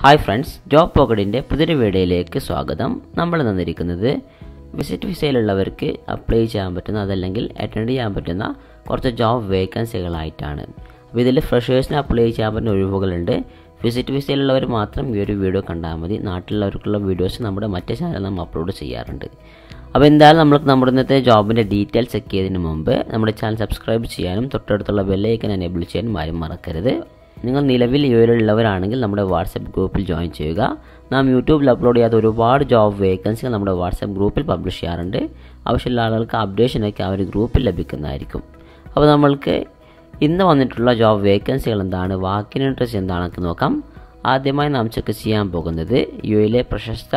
hi friends job പോക്കറ്റിൻ്റെ പുതിയൊരു വീഡിയോയിലേക്ക് സ്വാഗതം നമ്മൾ തന്നിരിക്കുന്നത് വിസിറ്റ് വിസയിലുള്ളവർക്ക് അപ്ലൈ ചെയ്യാൻ പറ്റുന്ന അതല്ലെങ്കിൽ അറ്റൻഡ് ചെയ്യാൻ പറ്റുന്ന കുറച്ച് ജോബ് വേക്കൻസികളായിട്ടാണ് അപ്പോൾ ഇതിൽ ഫ്രഷേഴ്സിന് അപ്ലൈ ചെയ്യാൻ പറ്റുന്ന ഒഴിവുകളുണ്ട് വിസിറ്റ് വിസയിലുള്ളവർ മാത്രം ഈ ഒരു വീഡിയോ കണ്ടാൽ മതി നാട്ടിലുള്ളവർക്കുള്ള വീഡിയോസ് നമ്മുടെ മറ്റേ ചാനൽ നമ്മൾ അപ്ലോഡ് ചെയ്യാറുണ്ട് അപ്പോൾ എന്തായാലും നമ്മൾക്ക് നമ്മുടെ ഇന്നത്തെ ജോബിൻ്റെ ഡീറ്റെയിൽസ് ചെക്ക് ചെയ്തതിന് മുമ്പ് നമ്മുടെ ചാനൽ സബ്സ്ക്രൈബ് ചെയ്യാനും തൊട്ടടുത്തുള്ള ബെല്ലൈക്കൻ എനേബിൾ ചെയ്യാനും ആരും മറക്കരുത് നിങ്ങൾ നിലവിൽ യുവയിലുള്ളവരാണെങ്കിൽ നമ്മുടെ വാട്സപ്പ് ഗ്രൂപ്പിൽ ജോയിൻ ചെയ്യുക നാം യൂട്യൂബിൽ അപ്ലോഡ് ചെയ്യാത്ത ഒരുപാട് ജോബ് വേക്കൻസികൾ നമ്മുടെ വാട്സപ്പ് ഗ്രൂപ്പിൽ പബ്ലിഷ് ചെയ്യാറുണ്ട് ആവശ്യമുള്ള ആളുകൾക്ക് അപ്ഡേഷനൊക്കെ ആ ഒരു ഗ്രൂപ്പിൽ ലഭിക്കുന്നതായിരിക്കും അപ്പോൾ നമ്മൾക്ക് ഇന്ന് വന്നിട്ടുള്ള ജോബ് വേക്കൻസികൾ എന്താണ് വാക്കിൻ ഇൻട്രസ്റ്റ് എന്താണെന്നൊക്കെ നോക്കാം ആദ്യമായി നാം ചെക്ക് ചെയ്യാൻ പോകുന്നത് യു എയിലെ പ്രശസ്ത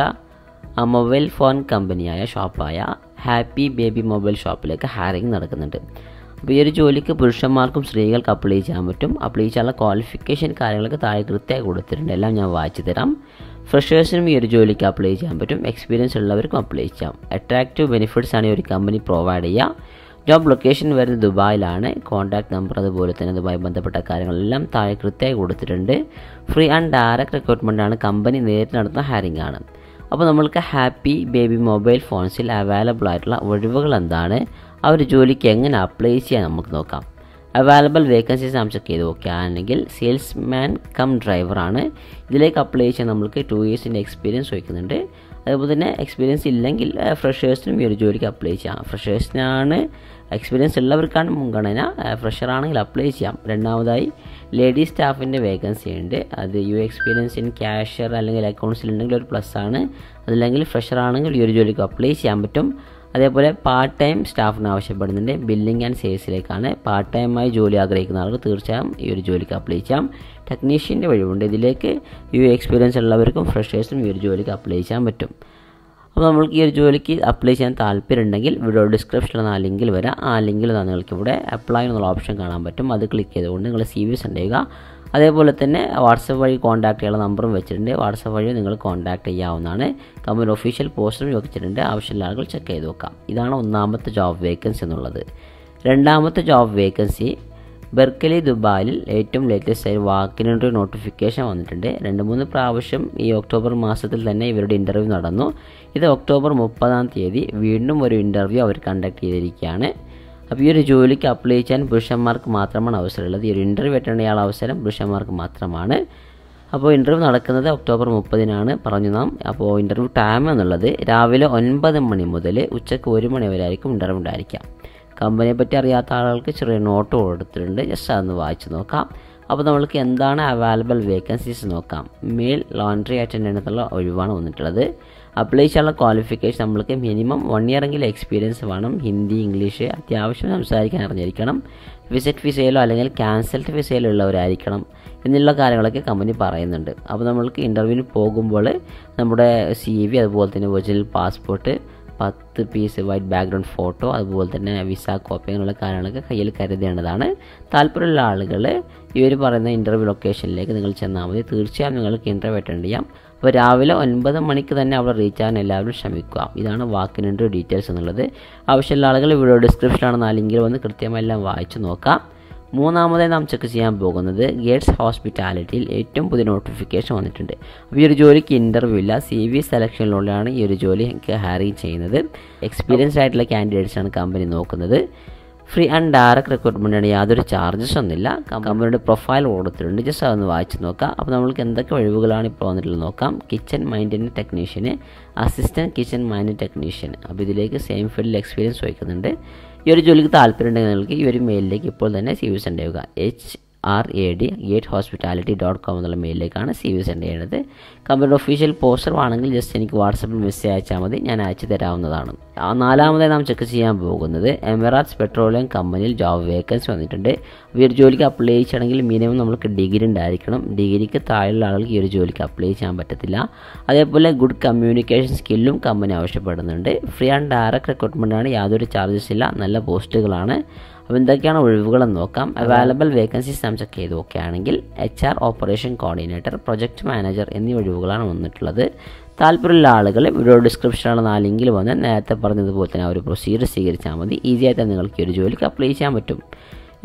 മൊബൈൽ ഫോൺ കമ്പനിയായ ഷോപ്പായ ഹാപ്പി ബേബി മൊബൈൽ ഷോപ്പിലേക്ക് ഹാരിങ് നടക്കുന്നുണ്ട് അപ്പോൾ ഈ ഒരു ജോലിക്ക് പുരുഷന്മാർക്കും സ്ത്രീകൾക്ക് അപ്ലൈ ചെയ്യാൻ പറ്റും അപ്ലൈ ചെയ്യാനുള്ള ക്വാളിഫിക്കേഷൻ കാര്യങ്ങളൊക്കെ താഴെ കൃത്യമായി കൊടുത്തിട്ടുണ്ട് എല്ലാം ഞാൻ വായിച്ചു തരാം ഫ്രഷേഴ്സിനും ഈ ഒരു ജോലിക്ക് അപ്ലൈ ചെയ്യാൻ പറ്റും എക്സ്പീരിയൻസ് ഉള്ളവർക്കും അപ്ലൈ ചെയ്യാം അട്രാക്റ്റീവ് ബെനിഫിറ്റ്സ് ആണ് ഈ ഒരു കമ്പനി പ്രൊവൈഡ് ചെയ്യുക ജോബ് ലൊക്കേഷൻ വരുന്നത് ദുബായിലാണ് കോൺടാക്ട് നമ്പർ അതുപോലെ തന്നെ അതുമായി ബന്ധപ്പെട്ട കാര്യങ്ങളെല്ലാം താഴെ കൃത്യമായി കൊടുത്തിട്ടുണ്ട് ഫ്രീ ആൻഡ് ഡയറക്റ്റ് റിക്രൂട്ട്മെൻ്റ് ആണ് കമ്പനി നേരിട്ട് നടത്തുന്ന ഹാരിംഗ് ആണ് അപ്പോൾ നമ്മൾക്ക് ഹാപ്പി ബേബി മൊബൈൽ ഫോൺസിൽ അവൈലബിൾ ആയിട്ടുള്ള ഒഴിവുകൾ എന്താണ് ആ ഒരു ജോലിക്ക് എങ്ങനെ അപ്ലൈ ചെയ്യാൻ നമുക്ക് നോക്കാം അവൈലബിൾ വേക്കൻസീസ് നാം ചെക്ക് ചെയ്ത് നോക്കുകയാണെങ്കിൽ സെയിൽസ്മാൻ കം ഡ്രൈവറാണ് ഇതിലേക്ക് അപ്ലൈ ചെയ്യാൻ നമ്മൾക്ക് ടു ഇയേഴ്സിൻ്റെ എക്സ്പീരിയൻസ് വയ്ക്കുന്നുണ്ട് അതുപോലെ തന്നെ എക്സ്പീരിയൻസ് ഇല്ലെങ്കിൽ ഫ്രഷേഴ്സിനും ഈ ഒരു ജോലിക്ക് അപ്ലൈ ചെയ്യാം ഫ്രഷേഴ്സിനാണ് എക്സ്പീരിയൻസ് ഉള്ളവർക്കാണ് മുൻഗണന ഫ്രഷർ ആണെങ്കിൽ അപ്ലൈ ചെയ്യാം രണ്ടാമതായി ലേഡി സ്റ്റാഫിൻ്റെ വേക്കൻസി ഉണ്ട് അത് യു എക്സ്പീരിയൻസ് ഇൻ ക്യാഷ്യർ അല്ലെങ്കിൽ അക്കൗണ്ട്സിൽ ഉണ്ടെങ്കിൽ ഒരു പ്ലസ് ആണ് അതല്ലെങ്കിൽ ഫ്രഷർ ആണെങ്കിൽ ഈ ഒരു ജോലിക്ക് അപ്ലൈ ചെയ്യാൻ പറ്റും അതേപോലെ പാർട്ട് ടൈം സ്റ്റാഫിന് ആവശ്യപ്പെടുന്നുണ്ട് ബില്ലിംഗ് ആൻഡ് സെയിൽസിലേക്കാണ് പാർട്ട് ടൈമായി ജോലി ആഗ്രഹിക്കുന്ന ആൾക്ക് തീർച്ചയായും ഈ ഒരു ജോലിക്ക് അപ്ലൈ ചെയ്യാം ടെക്നീഷ്യൻ്റെ വഴിവുണ്ട് ഇതിലേക്ക് യു എക്സ്പീരിയൻസ് ഉള്ളവർക്കും ഫ്രഷേഴ്സിനും ഈ ഒരു ജോലിക്ക് അപ്ലൈ ചെയ്യാൻ പറ്റും അപ്പോൾ നമ്മൾക്ക് ഈ ഒരു ജോലിക്ക് അപ്ലൈ ചെയ്യാൻ താല്പര്യമുണ്ടെങ്കിൽ വീഡിയോ ഡിസ്ക്രിപ്ഷനിൽ ആ ലിങ്കിൽ വരാം ആ ലിങ്കിൽ നിങ്ങൾക്ക് ഇവിടെ അപ്ലൈ എന്നുള്ള ഓപ്ഷൻ കാണാൻ പറ്റും അത് ക്ലിക്ക് ചെയ്തുകൊണ്ട് നിങ്ങൾ സി വി സെൻഡ് ചെയ്യുക അതേപോലെ തന്നെ വാട്സപ്പ് വഴി കോൺടാക്ട് ചെയ്യാനുള്ള നമ്പറും വെച്ചിട്ടുണ്ട് വാട്സപ്പ് വഴി നിങ്ങൾ കോൺടാക്ട് ചെയ്യാവുന്നതാണ് കമ്പനി ഒഫീഷ്യൽ പോസ്റ്ററും വെച്ചിട്ടുണ്ട് ആവശ്യമുള്ള ആളുകൾ ചെക്ക് ചെയ്ത് നോക്കാം ഇതാണ് ഒന്നാമത്തെ ജോബ് വേക്കൻസി എന്നുള്ളത് രണ്ടാമത്തെ ജോബ് വേക്കൻസി ബെർക്കലി ദുബായിൽ ഏറ്റവും ലേറ്റസ്റ്റ് ആയി വാക്കിനൊരു നോട്ടിഫിക്കേഷൻ വന്നിട്ടുണ്ട് രണ്ട് മൂന്ന് പ്രാവശ്യം ഈ ഒക്ടോബർ മാസത്തിൽ തന്നെ ഇവരുടെ ഇൻ്റർവ്യൂ നടന്നു ഇത് ഒക്ടോബർ മുപ്പതാം തീയതി വീണ്ടും ഒരു ഇൻ്റർവ്യൂ അവർ കണ്ടക്ട് ചെയ്തിരിക്കുകയാണ് അപ്പോൾ ഈ ഒരു ജോലിക്ക് അപ്ലൈ ചെയ്യാൻ പുരുഷന്മാർക്ക് മാത്രമാണ് അവസരമുള്ളത് ഈ ഒരു ഇൻ്റർവ്യൂ അറ്റൻഡ് ചെയ്യാനുള്ള അവസരം പുരുഷന്മാർക്ക് മാത്രമാണ് അപ്പോൾ ഇൻ്റർവ്യൂ നടക്കുന്നത് ഒക്ടോബർ മുപ്പതിനാണ് പറഞ്ഞു നാം അപ്പോൾ ഇൻ്റർവ്യൂ ടൈം എന്നുള്ളത് രാവിലെ ഒൻപത് മണി മുതൽ ഉച്ചയ്ക്ക് ഒരു മണി വരെ ആയിരിക്കും ഇൻ്റർവ്യൂ ഉണ്ടായിരിക്കാം കമ്പനിയെ പറ്റി അറിയാത്ത ആളുകൾക്ക് ചെറിയ നോട്ട് കൊടുത്തിട്ടുണ്ട് ജസ്റ്റ് അതൊന്ന് വായിച്ച് നോക്കാം അപ്പോൾ നമ്മൾക്ക് എന്താണ് അവൈലബിൾ വേക്കൻസീസ് നോക്കാം മെയിൽ ലോണ്ടറി അറ്റൻഡൻ്റ് എന്നുള്ള ഒഴിവാണ് വന്നിട്ടുള്ളത് അപ്ലൈ ചെയ്യാനുള്ള ക്വാളിഫിക്കേഷൻ നമ്മൾക്ക് മിനിമം വൺ ഇയർ എങ്കിലും എക്സ്പീരിയൻസ് വേണം ഹിന്ദി ഇംഗ്ലീഷ് അത്യാവശ്യം സംസാരിക്കാൻ അറിഞ്ഞിരിക്കണം വിസിറ്റ് വിസയിലോ അല്ലെങ്കിൽ ക്യാൻസൽഡ് വിസയിലോ ഉള്ളവരായിരിക്കണം എന്നുള്ള കാര്യങ്ങളൊക്കെ കമ്പനി പറയുന്നുണ്ട് അപ്പോൾ നമ്മൾക്ക് ഇൻ്റർവ്യൂവിന് പോകുമ്പോൾ നമ്മുടെ സി വി അതുപോലെ തന്നെ ഒറിജിനൽ പാസ്പോർട്ട് പത്ത് പീസ് വൈറ്റ് ബാക്ക്ഗ്രൗണ്ട് ഫോട്ടോ അതുപോലെ തന്നെ വിസ കോപ്പി അങ്ങനെയുള്ള കാര്യങ്ങളൊക്കെ കയ്യിൽ കരുതേണ്ടതാണ് താല്പര്യമുള്ള ആളുകൾ ഈ ഒരു പറയുന്ന ഇൻ്റർവ്യൂ ലൊക്കേഷനിലേക്ക് നിങ്ങൾ ചെന്നാൽ മതി തീർച്ചയായും നിങ്ങൾക്ക് ഇൻ്റർവ്യൂ അറ്റൻഡ് ചെയ്യാം അപ്പോൾ രാവിലെ ഒൻപത് മണിക്ക് തന്നെ അവിടെ റീച്ച് ആകാൻ എല്ലാവരും ശ്രമിക്കുക ഇതാണ് വാക്കിൻ്റെ ഡീറ്റെയിൽസ് എന്നുള്ളത് ആവശ്യമുള്ള ആളുകൾ വീഡിയോ ഡിസ്ക്രിപ്ഷനാണ് ആ ലിങ്കിൽ വന്ന് കൃത്യമായി എല്ലാം വായിച്ചു നോക്കാം മൂന്നാമതായി നാം ചെക്ക് ചെയ്യാൻ പോകുന്നത് ഗേറ്റ്സ് ഹോസ്പിറ്റാലിറ്റിയിൽ ഏറ്റവും പുതിയ നോട്ടിഫിക്കേഷൻ വന്നിട്ടുണ്ട് അപ്പോൾ ഈ ഒരു ജോലിക്ക് ഇൻ്റർവ്യൂ ഇല്ല സി വി സെലക്ഷനിലൂടെയാണ് ഈ ഒരു ജോലി ഹാരി ചെയ്യുന്നത് എക്സ്പീരിയൻസ്ഡ് ആയിട്ടുള്ള കാൻഡിഡേറ്റ്സാണ് കമ്പനി നോക്കുന്നത് ഫ്രീ ആൻഡ് ഡയറക്റ്റ് റിക്രൂട്ട്മെൻറ്റാണ് യാതൊരു ചാർജസ് ഒന്നുമില്ല കമ്പനിയുടെ പ്രൊഫൈൽ കൊടുത്തിട്ടുണ്ട് ജസ്റ്റ് അതൊന്ന് വായിച്ച് നോക്കാം അപ്പോൾ നമ്മൾക്ക് എന്തൊക്കെ ഒഴിവുകളാണ് ഇപ്പോൾ വന്നിട്ടുള്ളത് നോക്കാം kitchen maintain technician assistant kitchen maintain technician അപ്പോൾ ഇതിലേക്ക് സെയിം ഫീൽഡിൽ എക്സ്പീരിയൻസ് വയ്ക്കുന്നുണ്ട് ഈ ഒരു ജോലിക്ക് താല്പര്യമുണ്ടെങ്കിൽ നിങ്ങൾക്ക് ഈ ഒരു മെയിലിലേക്ക് ഇപ്പോൾ തന്നെ സി വി സെൻഡ് ചെയ്യുക H R A D gate hospitality dot com എന്നുള്ള മെയിലിലേക്കാണ് സി വി സെൻഡ് ചെയ്യുന്നത് കമ്പനിയുടെ ഒഫീഷ്യൽ പോസ്റ്റർ ആണെങ്കിൽ ജസ്റ്റ് എനിക്ക് വാട്സപ്പിൽ മെസ്സേജ് അയച്ചാൽ മതി ഞാൻ അയച്ചു തരാവുന്നതാണ് നാലാമതായി നാം ചെക്ക് ചെയ്യാൻ പോകുന്നത് എമിറാറ്റ്സ് പെട്രോളിയം കമ്പനിയിൽ ജോബ് വേക്കൻസി വന്നിട്ടുണ്ട് ഈ ഒരു ജോലിക്ക് അപ്ലൈ ചെയ്യണമെങ്കിൽ മിനിമം നമുക്ക് ഡിഗ്രി ഉണ്ടായിരിക്കണം ഡിഗ്രിക്ക് താഴെയുള്ള ആളുകൾക്ക് ഈ ഒരു ജോലിക്ക് അപ്ലൈ ചെയ്യാൻ പറ്റത്തില്ല അതേപോലെ ഗുഡ് കമ്മ്യൂണിക്കേഷൻ സ്കില്ലും കമ്പനി ആവശ്യപ്പെടുന്നുണ്ട് ഫ്രീ ആൻഡ് ഡയറക്റ്റ് റിക്രൂട്ട്മെൻ്റ് ആണ് യാതൊരു ചാർജസ് ഇല്ല നല്ല പോസ്റ്റുകളാണ് അപ്പോൾ എന്തൊക്കെയാണ് ഒഴിവുകളെന്ന് നോക്കാം അവൈലബിൾ വേക്കൻസീസ് നാം ചെക്ക് ചെയ്ത് നോക്കുകയാണെങ്കിൽ H R operation coordinator project manager എന്നീ ഒഴിവുകളാണ് വന്നിട്ടുള്ളത് താല്പര്യമുള്ള ആളുകൾ വീഡിയോ ഡിസ്ക്രിപ്ഷനിലുള്ള ആ ലിങ്കിൽ വന്ന് നേരത്തെ പറഞ്ഞതുപോലെ തന്നെ ആ ഒരു പ്രൊസീജിയർ സ്വീകരിച്ചാൽ മതി ഈസി ആയിട്ട് നിങ്ങൾക്ക് ഈ ഒരു ജോലിക്ക് അപ്ലൈ ചെയ്യാൻ പറ്റും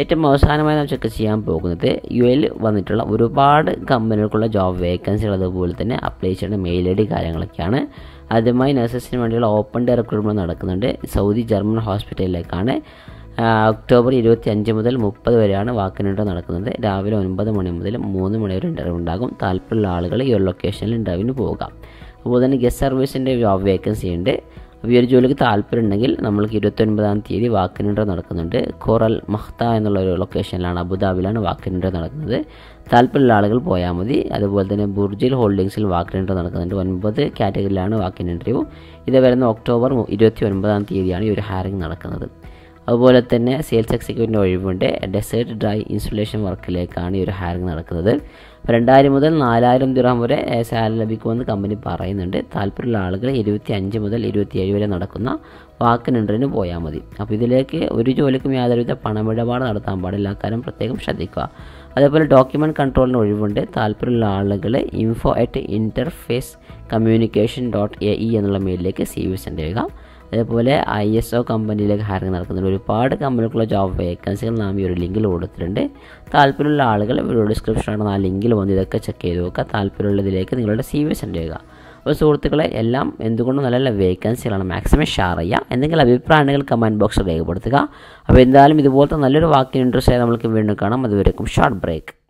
ഏറ്റവും അവസാനമായി നാം ചെക്ക് ചെയ്യാൻ പോകുന്നത് യു എയിൽ വന്നിട്ടുള്ള ഒരുപാട് കമ്പനികൾക്കുള്ള ജോബ് വേക്കൻസികൾ അതുപോലെ തന്നെ അപ്ലൈ ചെയ്യേണ്ട മെയിൽ ഐ ഡി കാര്യങ്ങളൊക്കെയാണ് ആദ്യമായി നഴ്സസിന് വേണ്ടിയുള്ള ഓപ്പൺ ഡേ റിക്രൂട്ട്മെൻറ്റ് നടക്കുന്നുണ്ട് സൗദി ജർമ്മൻ ഹോസ്പിറ്റലിലേക്കാണ് ആ, ഒക്ടോബർ ഇരുപത്തി അഞ്ച് മുതൽ മുപ്പത് വരെയാണ് വാക്കിനിട്ട് നടക്കുന്നത് രാവിലെ ഒൻപത് മണി മുതൽ മൂന്ന് മണി വരെ ഇൻ്റർവ്യൂ ഉണ്ടാകും താല്പര്യമുള്ള ആളുകൾ ഈ ഒരു ലൊക്കേഷനിൽ ഇൻ്റർവ്യൂവിന് പോകാം അതുപോലെ തന്നെ ഗസ്റ്റ് സർവീസിൻ്റെ ജോബ് വേക്കൻസി ഉണ്ട് അപ്പോൾ ഈ ഒരു ജോലിക്ക് താല്പര്യം ഉണ്ടെങ്കിൽ നമ്മൾക്ക് ഇരുപത്തൊൻപതാം തീയതി വാക്കിനിട്ട് നടക്കുന്നുണ്ട് കോറൽ മഹ്ത എന്നുള്ള ഒരു ലൊക്കേഷനിലാണ് അബുദാബിയിലാണ് വാക്കിനിട്ട് നടക്കുന്നത് താല്പര്യമുള്ള ആളുകൾ പോയാൽ മതി അതുപോലെ തന്നെ ബുർജിൽ ഹോൾഡിങ്സിൽ വാക്കിനിട്ട് നടക്കുന്നുണ്ട് ഒൻപത് കാറ്റഗറിയിലാണ് വാക്കിൻ ഇൻ്റർവ്യൂ ഇത് വരുന്ന ഒക്ടോബർ മു- ഇരുപത്തി ഒൻപതാം തീയതിയാണ് ഈ ഒരു ഹാരിങ് നടക്കുന്നത് അതുപോലെ തന്നെ സെയിൽസ് എക്സിക്യൂട്ടീവിൻ്റെ ഒഴിവുണ്ട് ഡെസേർട്ട് ഡ്രൈ ഇൻസുലേഷൻ വർക്കിലേക്കാണ് ഈ ഒരു ഹാരിങ് നടക്കുന്നത് അപ്പോൾ രണ്ടായിരം മുതൽ നാലായിരം ദിറം വരെ സാലറി ലഭിക്കുമെന്ന് കമ്പനി പറയുന്നുണ്ട് താല്പര്യമുള്ള ആളുകൾ ഇരുപത്തി അഞ്ച് മുതൽ ഇരുപത്തിയേഴ് വരെ നടക്കുന്ന വാക്കിൻ ഇൻ്റർവ്യൂവിന് പോയാൽ മതി അപ്പോൾ ഇതിലേക്ക് ഒരു ജോലിക്കും യാതൊരുവിധ പണമിടപാട് നടത്താൻ പാടില്ല കാര്യം പ്രത്യേകം ശ്രദ്ധിക്കുക അതേപോലെ ഡോക്യുമെൻറ്റ് കൺട്രോളിന് ഒഴിവുണ്ട് താല്പര്യമുള്ള ആളുകൾ info at interface communication dot A E എന്നുള്ള മെയിലിലേക്ക് സി വി സെൻഡ് ചെയ്യുക അതേപോലെ ഐ എസ് ഒ കമ്പനിയിലേക്ക് ഹയറിങ് നടക്കുന്നുണ്ട് ഒരുപാട് കമ്പനികൾക്കുള്ള ജോബ് വേക്കൻസികൾ നാം ഈ ഒരു ലിങ്കിൽ കൊടുത്തിട്ടുണ്ട് താല്പര്യമുള്ള ആളുകൾ വീഡിയോ ഡിസ്ക്രിപ്ഷനാണ് ആ ലിങ്കിൽ വന്ന് ഇതൊക്കെ ചെക്ക് ചെയ്ത് നോക്കുക താല്പര്യമുള്ളതിലേക്ക് നിങ്ങളുടെ സി വി സെൻഡ് ചെയ്യുക അപ്പോൾ സുഹൃത്തുക്കളെ എല്ലാം എന്തുകൊണ്ടും നല്ല നല്ല വേക്കൻസികളാണ് മാക്സിമം ഷെയർ ചെയ്യുക എന്തെങ്കിലും അഭിപ്രായങ്ങൾ കമൻറ്റ് ബോക്സിൽ രേഖപ്പെടുത്തുക അപ്പോൾ എന്തായാലും ഇതുപോലത്തെ നല്ലൊരു വാക്കിന് ഇൻട്രസ്റ്റ് ആയി നമ്മൾക്ക് വീണ്ടും കാണാം അതുവരെക്കും ഷോർട്ട് ബ്രേക്ക്